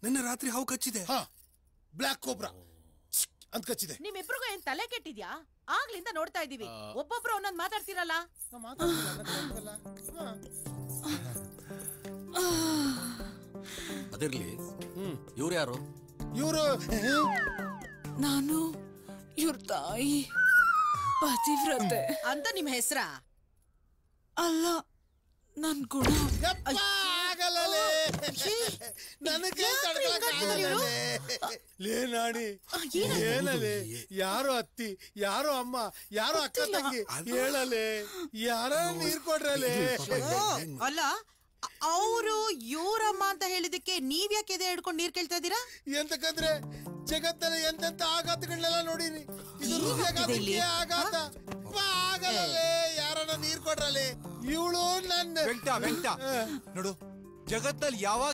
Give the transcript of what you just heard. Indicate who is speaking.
Speaker 1: ನಿನ್ನೆ ರಾತ್ರಿ ಹಾವು ಕಚ್ಚಿದೆ
Speaker 2: ಹಾ ಬ್ಲ್ಯಾಕ್ ಕೋಬ್ರಾ ಅಂತ ಕಚ್ಚಿದೆ
Speaker 3: ನಿಮ್ಮಿಬ್ರಿಗೂ ಏನ್ ತಲೆ ಕೆಟ್ಟಿದ್ಯಾ ಆಗ್ಲಿಂದ ನೋಡ್ತಾ ಇದೀವಿ ಒಬ್ಬೊಬ್ರು ಒಂದೊಂದ್ ಮಾತಾಡ್ತಿರಲ್ಲ
Speaker 2: ನಾ ಮಾತಾಡ್ತಿಲ್ಲ, ನಾ ಕೇಳ್ತಿಲ್ಲ. ಹಾ.
Speaker 4: ಅದಿರ್ಲಿ ಇವ್ರು ಯಾರು
Speaker 2: ಇವ್ರು
Speaker 5: ನಾನು ಇವ್ರ ತಾಯಿ ಪತಿವ್ರತೆ
Speaker 3: ಅಂತ ನಿಮ್ ಹೆಸ್ರ
Speaker 5: ಅಲ್ಲ ನನ್ ಗುಣ
Speaker 2: ಯಪ್ಪ, ಆಗಲ್ಲಲೇ. ನನಗೆ ತಡ್ಕೊಳಕ್ಕಾಗಲ್ಲಲೇ. ಲೇ ನಾಣಿ ಏನಲೇ ಯಾರೋ ಅತ್ತಿ ಯಾರೋ ಅಮ್ಮ ಯಾರೋ ಅಕ್ಕ ತಂಗಿ ಹೇಳಲೇ ಯಾರ ನೀರ್ ಕೊಡ್ರಲೇ
Speaker 3: ಅಲ್ಲ ಅವರು ಇವ್ರಮ್ಮ ಅಂತ ಹೇಳಿದಕ್ಕೆ ನೀವ್ ಯಾಕೆ ಎದೆ ಹಿಡ್ಕೊಂಡು ನೀರ್ ಕೇಳ್ತಾ ಇದೀರಾ
Speaker 2: ಎಂತಕಂದ್ರೆ ಜಗತ್ತಲ್ಲಿ ಎಂತೆಂತ ಆಘಾತಗಳನ್ನೆಲ್ಲ ನೋಡಿನಿ ಇದು ಹೃದಯಾಘಾತಕ್ಕೆ ಆಘಾತ ಅಪ್ಪ, ಆಗಲ್ಲಲೇ ಯಾರನ್ನ ನೀರ್ ಕೊಡ್ರಲೇ ಇವಳು ನನ್ನ
Speaker 6: ವೆಂಕಟ ವೆಂಕಟ ನೋಡು ಜಗತ್ತಲ್ಲಿ ಯಾವಾಗ